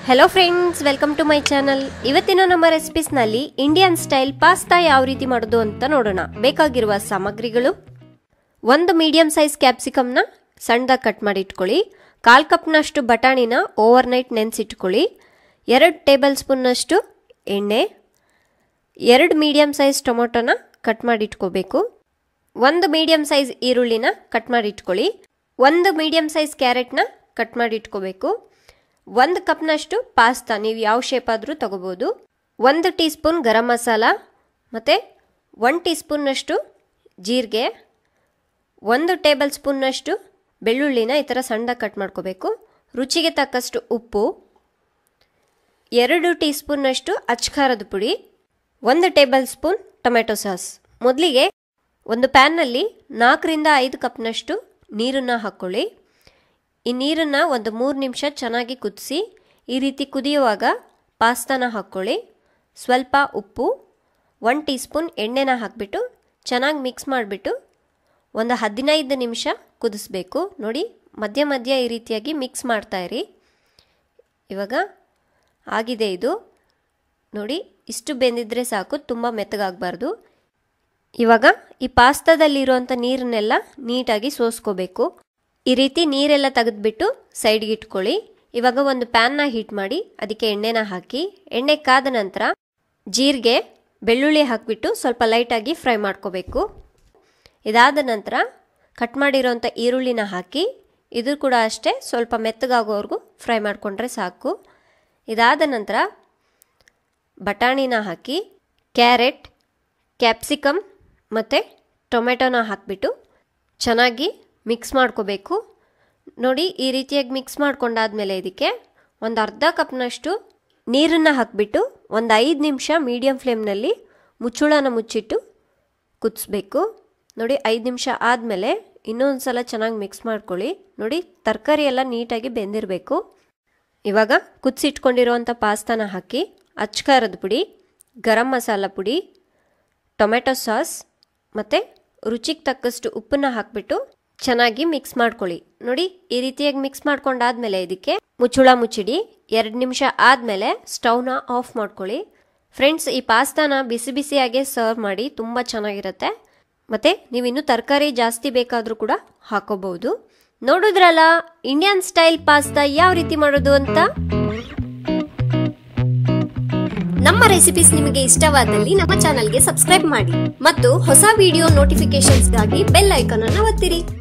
hello friends welcome to my channel ಇವತ್ತಿನ ನಮ್ಮ ರೆಸಿಪೀಸ್ನಲ್ಲಿ Indian style pasta ಯಾವ ರೀತಿ ಮಾಡೋದು ಅಂತ ನೋಡೋಣ ಬೇಕಾಗಿರುವ ಸಾಮಗ್ರಿಗಳು ಒಂದು ಮೀಡಿಯಂ ಸೈಜ್ ಕ್ಯಾಪ್ಸಿಕಮ್ನ ಸಣ್ಣದಾಗಿ ಕಟ್ ಮಾಡಿ ಇಟ್ಕೊಳ್ಳಿ ಕಾಲು ಕಪ್ನಷ್ಟು ಬಟಾಣಿನ ಓವರ್ ನೈಟ್ ನೆನೆಸಿಟ್ಕೊಳ್ಳಿ ಎರಡು ಟೇಬಲ್ ಸ್ಪೂನ್ನಷ್ಟು ಎಣ್ಣೆ ಎರಡು ಮೀಡಿಯಂ ಸೈಜ್ ಟೊಮೊಟೊನ ಕಟ್ ಮಾಡಿ ಇಟ್ಕೋಬೇಕು ಒಂದು ಮೀಡಿಯಂ ಸೈಜ್ ಈರುಳ್ಳಿನ ಕಟ್ ಮಾಡಿ ಇಟ್ಕೊಳ್ಳಿ ಒಂದು ಮೀಡಿಯಂ ಸೈಜ್ ಕ್ಯಾರೆಟ್ನ ಕಟ್ ಮಾಡಿ ಇಟ್ಕೋಬೇಕು ಒಂದು ಕಪ್ನಷ್ಟು ಪಾಸ್ತಾ ನೀವು ಯಾವ ಶೇಪ್ ಆದರೂ ತಗೋಬೋದು ಒಂದು ಟೀ ಸ್ಪೂನ್ ಗರಂ ಮಸಾಲ ಮತ್ತು ಒನ್ ಟೀ ಸ್ಪೂನ್ನಷ್ಟು ಜೀರಿಗೆ ಒಂದು ಟೇಬಲ್ ಸ್ಪೂನ್ನಷ್ಟು ಬೆಳ್ಳುಳ್ಳಿನ ಈ ಥರ ಸಣ್ಣದಾಗಿ ಕಟ್ ಮಾಡ್ಕೋಬೇಕು ರುಚಿಗೆ ತಕ್ಕಷ್ಟು ಉಪ್ಪು ಎರಡು ಟೀ ಸ್ಪೂನ್ನಷ್ಟು ಅಚ್ಕಾರದ ಪುಡಿ ಒಂದು ಟೇಬಲ್ ಸ್ಪೂನ್ ಟೊಮೆಟೊ ಸಾಸ್ ಮೊದಲಿಗೆ ಒಂದು ಪ್ಯಾನ್ನಲ್ಲಿ ನಾಲ್ಕರಿಂದ ಐದು ಕಪ್ನಷ್ಟು ನೀರನ್ನು ಹಾಕ್ಕೊಳ್ಳಿ ಈ ನೀರನ್ನು ಒಂದು ಮೂರು ನಿಮಿಷ ಚೆನ್ನಾಗಿ ಕುದಿಸಿ ಈ ರೀತಿ ಕುದಿಯುವಾಗ ಪಾಸ್ತಾನ ಹಾಕ್ಕೊಳ್ಳಿ ಸ್ವಲ್ಪ ಉಪ್ಪು ಒನ್ ಟೀ ಸ್ಪೂನ್ ಎಣ್ಣೆನ ಹಾಕಿಬಿಟ್ಟು ಚೆನ್ನಾಗಿ ಮಿಕ್ಸ್ ಮಾಡಿಬಿಟ್ಟು ಒಂದು ಹದಿನೈದು ನಿಮಿಷ ಕುದಿಸ್ಬೇಕು ನೋಡಿ ಮಧ್ಯ ಮಧ್ಯ ಈ ರೀತಿಯಾಗಿ ಮಿಕ್ಸ್ ಮಾಡ್ತಾಯಿರಿ ಇವಾಗ ಆಗಿದೆ ಇದು ನೋಡಿ ಇಷ್ಟು ಬೆಂದಿದ್ರೆ ಸಾಕು ತುಂಬ ಮೆತ್ತಗಾಗಬಾರ್ದು ಇವಾಗ ಈ ಪಾಸ್ತಾದಲ್ಲಿರುವಂಥ ನೀರನ್ನೆಲ್ಲ ನೀಟಾಗಿ ಸೋಸ್ಕೋಬೇಕು ಈ ರೀತಿ ನೀರೆಲ್ಲ ತೆಗೆದ್ಬಿಟ್ಟು ಸೈಡ್ಗೆ ಇಟ್ಕೊಳ್ಳಿ ಇವಾಗ ಒಂದು ಪ್ಯಾನ್ನ ಹೀಟ್ ಮಾಡಿ ಅದಕ್ಕೆ ಎಣ್ಣೆನ ಹಾಕಿ ಎಣ್ಣೆ ಕಾದ ನಂತರ ಜೀರಿಗೆ ಬೆಳ್ಳುಳ್ಳಿ ಹಾಕಿಬಿಟ್ಟು ಸ್ವಲ್ಪ ಲೈಟಾಗಿ ಫ್ರೈ ಮಾಡ್ಕೋಬೇಕು ಇದಾದ ನಂತರ ಕಟ್ ಮಾಡಿರೋಂಥ ಈರುಳ್ಳಿನ ಹಾಕಿ ಇದು ಕೂಡ ಅಷ್ಟೇ ಸ್ವಲ್ಪ ಮೆತ್ತಗಾಗೋವರೆಗೂ ಫ್ರೈ ಮಾಡಿಕೊಂಡ್ರೆ ಸಾಕು ಇದಾದ ನಂತರ ಬಟಾಣಿನ ಹಾಕಿ ಕ್ಯಾರೆಟ್ ಕ್ಯಾಪ್ಸಿಕಮ್ ಮತ್ತು ಟೊಮೆಟೊನ ಹಾಕಿಬಿಟ್ಟು ಚೆನ್ನಾಗಿ ಮಿಕ್ಸ್ ಮಾಡ್ಕೋಬೇಕು ನೋಡಿ ಈ ರೀತಿಯಾಗಿ ಮಿಕ್ಸ್ ಮಾಡ್ಕೊಂಡಾದ್ಮೇಲೆ ಇದಕ್ಕೆ ಒಂದು ಅರ್ಧ ಕಪ್ನಷ್ಟು ನೀರನ್ನು ಹಾಕಿಬಿಟ್ಟು ಒಂದು ಐದು ನಿಮಿಷ ಮೀಡಿಯಮ್ ಫ್ಲೇಮ್ನಲ್ಲಿ ಮುಚ್ಚುಳನ ಮುಚ್ಚಿಟ್ಟು ಕುದಿಸ್ಬೇಕು ನೋಡಿ ಐದು ನಿಮಿಷ ಆದಮೇಲೆ ಇನ್ನೊಂದು ಸಲ ಚೆನ್ನಾಗಿ ಮಿಕ್ಸ್ ಮಾಡ್ಕೊಳ್ಳಿ ನೋಡಿ ತರಕಾರಿ ಎಲ್ಲ ನೀಟಾಗಿ ಬೆಂದಿರಬೇಕು ಇವಾಗ ಕುದಿಸಿಟ್ಕೊಂಡಿರುವಂಥ ಪಾಸ್ತಾನ ಹಾಕಿ ಅಚ್ಕಾರದ ಪುಡಿ ಗರಂ ಮಸಾಲ ಪುಡಿ ಟೊಮೆಟೊ ಸಾಸ್ ಮತ್ತು ರುಚಿಗೆ ತಕ್ಕಷ್ಟು ಉಪ್ಪನ್ನ ಹಾಕಿಬಿಟ್ಟು ಚೆನ್ನಾಗಿ ಮಿಕ್ಸ್ ಮಾಡ್ಕೊಳ್ಳಿ ನೋಡಿ ಈ ರೀತಿಯಾಗಿ ಮಿಕ್ಸ್ ಮಾಡ್ಕೊಂಡಾದ್ಮೇಲೆ ಇದಕ್ಕೆ ಮುಚ್ಚುಳ ಮುಚ್ಚಿಡಿ ಎರಡು ನಿಮಿಷ ಆದಮೇಲೆ ಸ್ಟವ್ನ ಆಫ್ ಮಾಡ್ಕೊಳ್ಳಿ ಫ್ರೆಂಡ್ಸ್ ಈ ಪಾಸ್ತಾನ ಬಿಸಿ ಬಿಸಿಯಾಗೆ ಸರ್ವ್ ಮಾಡಿ ತುಂಬ ಚೆನ್ನಾಗಿರುತ್ತೆ ಮತ್ತು ನೀವಿನ್ನೂ ತರಕಾರಿ ಜಾಸ್ತಿ ಬೇಕಾದರೂ ಕೂಡ ಹಾಕೋಬಹುದು ನೋಡಿದ್ರಲ್ಲ ಇಂಡಿಯನ್ ಸ್ಟೈಲ್ ಪಾಸ್ತಾ ಯಾವ ರೀತಿ ಮಾಡೋದು ಅಂತ ನಮ್ಮ ರೆಸಿಪೀಸ್ ನಿಮಗೆ ಇಷ್ಟವಾದಲ್ಲಿ ನಮ್ಮ ಚಾನಲ್ಗೆ ಸಬ್ಸ್ಕ್ರೈಬ್ ಮಾಡಿ ಮತ್ತು ಹೊಸ ವಿಡಿಯೋ ನೋಟಿಫಿಕೇಶನ್ಸ್ಗಾಗಿ ಬೆಲ್ ಐಕಾನ್ ಅನ್ನು ಒತ್ತಿರಿ